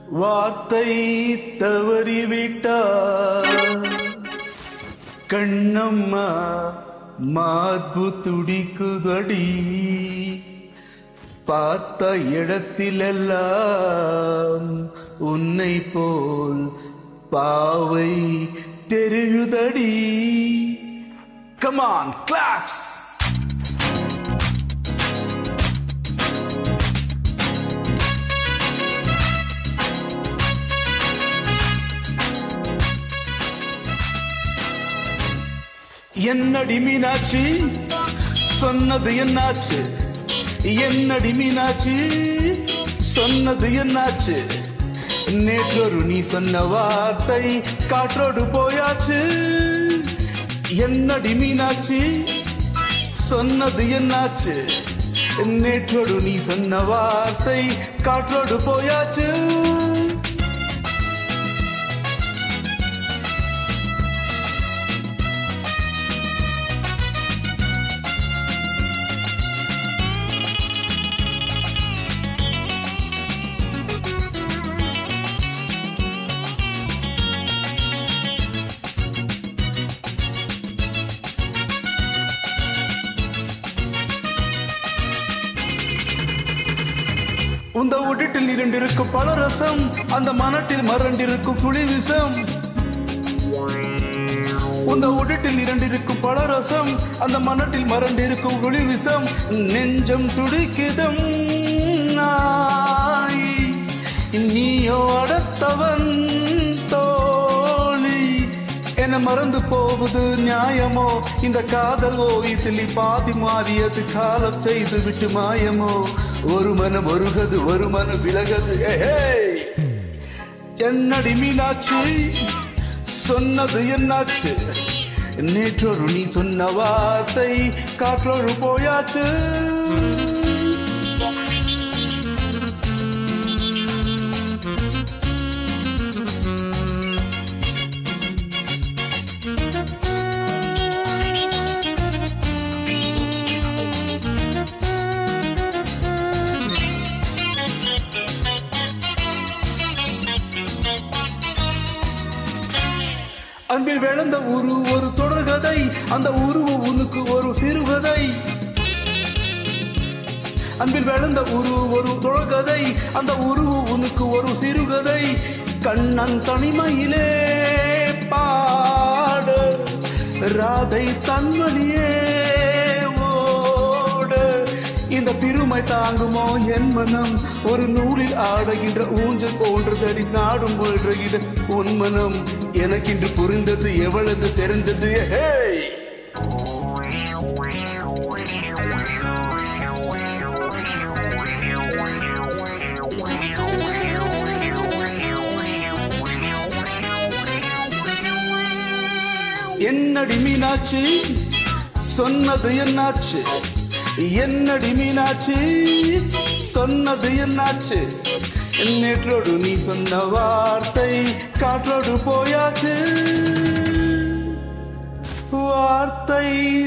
வார்த்தை தவறிவிட்டார் கண்ணம்மா மார்பு துடிக்குதடி பார்த்த இடத்திலெல்லாம் உன்னை போல் பாவை தெரியுதடி கமான் கிளாப்ஸ் என்னடி மீனாட்சி சொன்னது என்னாச்சு என்னடி மீனாட்சி சொன்னது என்னாச்சு நேற்றொரு நீ சொன்ன வார்த்தை காற்றோடு போயாச்சு என்னடி மீனாட்சி சொன்னது என்னாச்சு நேற்றோடு நீ சொன்ன வார்த்தை காற்றோடு போயாச்சு உந்த உடிட்டில் இரண்டிருக்கும் பலரசம் அந்த மனட்டில் மரண்டிருக்கும் துளி விஷம் உந்த உடட்டில் இரண்டிருக்கும் பலரசம் அந்த மனட்டில் மரண்டிருக்கும் துளி விஷம் நெஞ்சம் துடிக்குதம் நாய் நீயோ அடுத்தவன் தோழி என மறந்து போவது நியாயமோ இந்த காதல் ஓய்திலி பாதி மாறியது காலம் செய்து விட்டு மாயமோ ஒரு மனம் ஒருகது ஒரு மனம் விலகது ஏஹே என்னடி மீனாட்சி சொன்னது என்னாச்சு நேற்றொரு நீ சொன்ன வார்த்தை காற்றொரு போயாச்சு அன்பில் விளந்த உரு ஒரு தொடர்கதை அந்த உருவு உனக்கு ஒரு சிறுகதை அன்பில் விளந்த உரு ஒரு தொடர்கதை அந்த உருவு உனக்கு ஒரு சிறுகதை கண்ணன் தனிமையிலே பாடு ராதை தன்மணியே ஓடு இந்த பெருமை தாங்குமோ என் மனம் ஒரு நூலில் ஆடுகின்ற ஊஞ்சல் போன்றதடி நாடும் முழுகின்ற உன் மனம் எனக்கின்று புரிந்தது எவ்வளவு தெரிந்தது ஹே என்னடி மீனாட்சி சொன்னது என்னாச்சு என்னடி மீனாட்சி சொன்னது என்னாச்சு நேற்றோடு நீ சொன்ன வார்த்தை காற்றோடு போயாச்சு வார்த்தை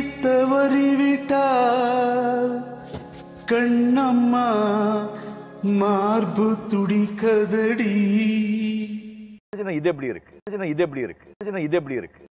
தவறிவிட்டார் கண்ணம்மா மார்பு துடிக்கதடி இது எப்படி இருக்கு இது எப்படி இருக்கு இது எப்படி இருக்கு